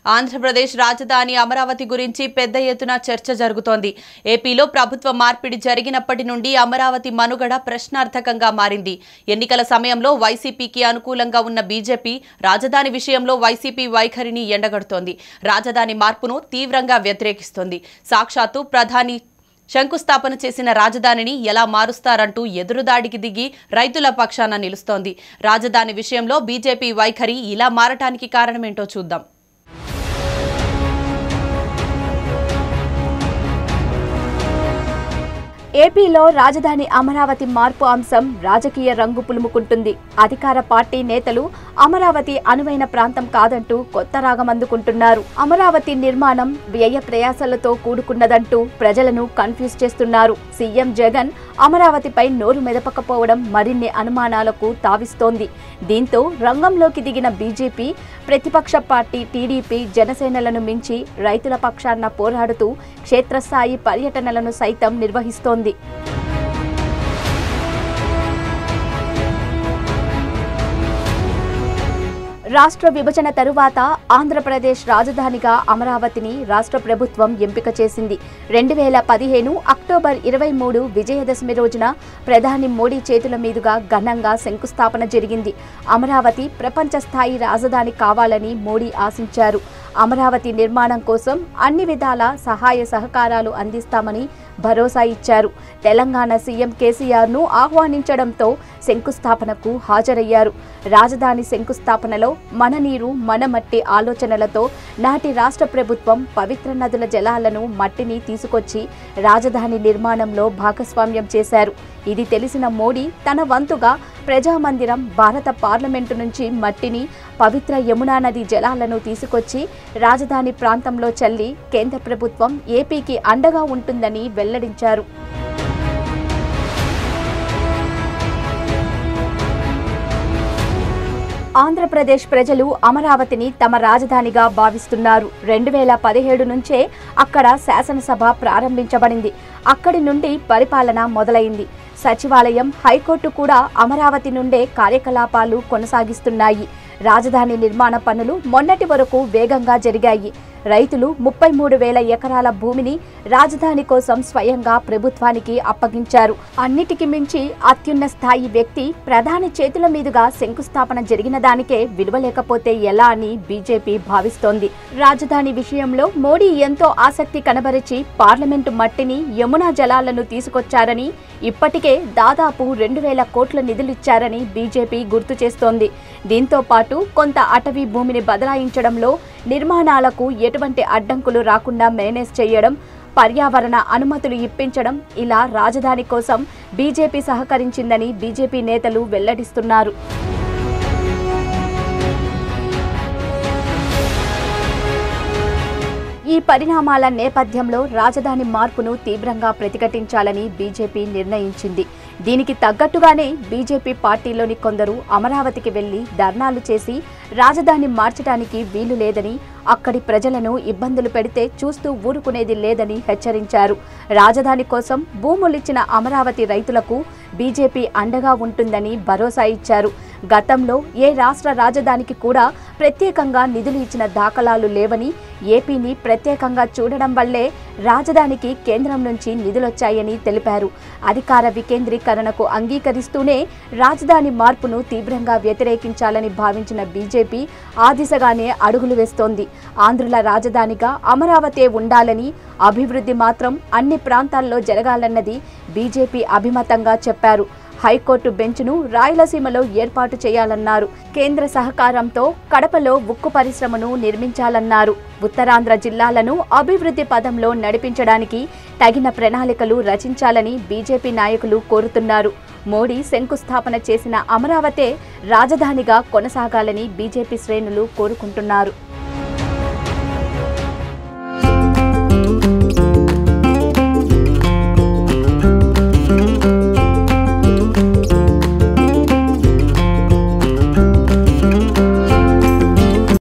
ఆంధ్రప్రదేశ్ రాజధాని అమరావతి గురించి పెద్ద ఎత్తున చర్చ జరుగుతోంది ఏపీలో ప్రభుత్వ మార్పిడి జరిగినప్పటి నుండి అమరావతి మనుగడ ప్రశ్నార్థకంగా మారింది ఎన్నికల సమయంలో వైసీపీకి అనుకూలంగా ఉన్న బీజేపీ రాజధాని విషయంలో వైసీపీ వైఖరిని ఎండగడుతోంది రాజధాని మార్పును తీవ్రంగా వ్యతిరేకిస్తోంది సాక్షాత్తు ప్రధాని శంకుస్థాపన చేసిన రాజధానిని ఎలా మారుస్తారంటూ ఎదురుదాడికి దిగి రైతుల పక్షాన నిలుస్తోంది రాజధాని విషయంలో బీజేపీ వైఖరి ఇలా మారటానికి కారణమేంటో చూద్దాం ఏపీలో రాజధాని అమరావతి మార్పు అంశం రాజకీయ రంగు పులుముకుంటుంది అధికార పార్టీ నేతలు అమరావతి అనువైన ప్రాంతం కాదంటూ కొత్త రాగం అందుకుంటున్నారు అమరావతి నిర్మాణం వ్యయ ప్రయాసాలతో కూడుకున్నదంటూ ప్రజలను కన్ఫ్యూజ్ చేస్తున్నారు సీఎం జగన్ అమరావతిపై నోరు మెదపకపోవడం మరిన్ని అనుమానాలకు తావిస్తోంది దీంతో రంగంలోకి దిగిన బీజేపీ ప్రతిపక్ష పార్టీ టీడీపీ జనసేనలను మించి రైతుల పక్షాన పోరాడుతూ క్షేత్రస్థాయి పర్యటనలను సైతం నిర్వహిస్తోంది రాష్ట్ర విభజన తరువాత ఆంధ్రప్రదేశ్ రాజధానిగా అమరావతిని రాష్ట్ర ప్రభుత్వం ఎంపిక చేసింది రెండు వేల పదిహేను అక్టోబర్ ఇరవై మూడు విజయదశమి రోజున ప్రధాని మోడీ చేతుల మీదుగా ఘనంగా శంకుస్థాపన జరిగింది అమరావతి ప్రపంచ స్థాయి రాజధాని కావాలని మోడీ ఆశించారు అమరావతి నిర్మాణం కోసం అన్ని విధాల సహాయ సహకారాలు అందిస్తామని భరోసా ఇచ్చారు తెలంగాణ సీఎం కేసీఆర్ను ఆహ్వానించడంతో శంకుస్థాపనకు హాజరయ్యారు రాజధాని శంకుస్థాపనలో మన నీరు మన మట్టి ఆలోచనలతో నాటి రాష్ట్ర ప్రభుత్వం పవిత్ర నదుల జలాలను మట్టిని తీసుకొచ్చి రాజధాని నిర్మాణంలో భాగస్వామ్యం చేశారు ఇది తెలిసిన మోడీ తన వంతుగా ప్రజామందిరం భారత పార్లమెంటు నుంచి మట్టిని పవిత్ర యమునా నది జలాలను తీసుకొచ్చి రాజధాని ప్రాంతంలో చల్లి కేంద్ర ప్రభుత్వం ఏపీకి అండగా ఉంటుందని వెల్లడించారు ఆంధ్రప్రదేశ్ ప్రజలు అమరావతిని తమ రాజధానిగా భావిస్తున్నారు రెండు వేల పదిహేడు నుంచే అక్కడ శాసనసభ ప్రారంభించబడింది అక్కడి నుండి పరిపాలన మొదలైంది సచివాలయం హైకోర్టు కూడా అమరావతి నుండే కార్యకలాపాలు కొనసాగిస్తున్నాయి రాజధాని నిర్మాణ పనులు మొన్నటి వరకు వేగంగా జరిగాయి రైతులు ముప్పై మూడు వేల ఎకరాల భూమిని రాజధాని కోసం స్వయంగా ప్రభుత్వానికి అప్పగించారు అన్నిటికి మించి అత్యున్న స్థాయి వ్యక్తి ప్రధాని చేతుల మీదుగా శంకుస్థాపన జరిగిన దానికే విలువ లేకపోతే ఎలా అని బీజేపీ భావిస్తోంది రాజధాని విషయంలో మోడీ ఎంతో ఆసక్తి కనబరిచి పార్లమెంటు మట్టిని యమునా జలాలను తీసుకొచ్చారని ఇప్పటికే దాదాపు రెండు వేల కోట్ల నిధులిచ్చారని బీజేపీ గుర్తు చేస్తోంది దీంతో పాటు కొంత అటవీ భూమిని బదలాయించడంలో నిర్మాణాలకు ఎటువంటి అడ్డంకులు రాకుండా మేనేజ్ చేయడం పర్యావరణ అనుమతులు ఇప్పించడం ఇలా రాజధాని కోసం బీజేపీ సహకరించిందని బీజేపీ నేతలు వెల్లడిస్తున్నారు ఈ పరిణామాల నేపథ్యంలో రాజధాని మార్పును తీవ్రంగా ప్రతిఘటించాలని బీజేపీ నిర్ణయించింది దీనికి తగ్గట్టుగానే బీజేపీ పార్టీలోని కొందరు అమరావతికి వెళ్లి ధర్నాలు చేసి రాజధాని మార్చడానికి వీలు లేదని అక్కడి ప్రజలను ఇబ్బందులు పెడితే చూస్తూ ఊరుకునేది లేదని హెచ్చరించారు రాజధాని కోసం భూములిచ్చిన అమరావతి రైతులకు బీజేపీ అండగా ఉంటుందని భరోసా ఇచ్చారు గతంలో ఏ రాష్ట్ర రాజధానికి కూడా ప్రత్యేకంగా నిధులు ఇచ్చిన దాఖలాలు లేవని ఏపీని ప్రత్యేకంగా చూడడం వల్లే రాజధానికి కేంద్రం నుంచి నిధులొచ్చాయని తెలిపారు అధికార వికేంద్రీకరణకు అంగీకరిస్తూనే రాజధాని మార్పును తీవ్రంగా వ్యతిరేకించాలని భావించిన బీజేపీ ఆ దిశగానే అడుగులు వేస్తోంది ఆంధ్రుల రాజధానిగా అమరావతే ఉండాలని అభివృద్ధి మాత్రం అన్ని ప్రాంతాల్లో జరగాలన్నది బీజేపీ అభిమతంగా చెప్పారు హైకోర్టు బెంచ్ను రాయలసీమలో ఏర్పాటు చేయాలన్నారు కేంద్ర సహకారంతో కడపలో ఉక్కు పరిశ్రమను నిర్మించాలన్నారు ఉత్తరాంధ్ర జిల్లాలను అభివృద్ధి పదంలో నడిపించడానికి తగిన ప్రణాళికలు రచించాలని బీజేపీ నాయకులు కోరుతున్నారు మోడీ శంకుస్థాపన చేసిన అమరావతే రాజధానిగా కొనసాగాలని బీజేపీ శ్రేణులు కోరుకుంటున్నారు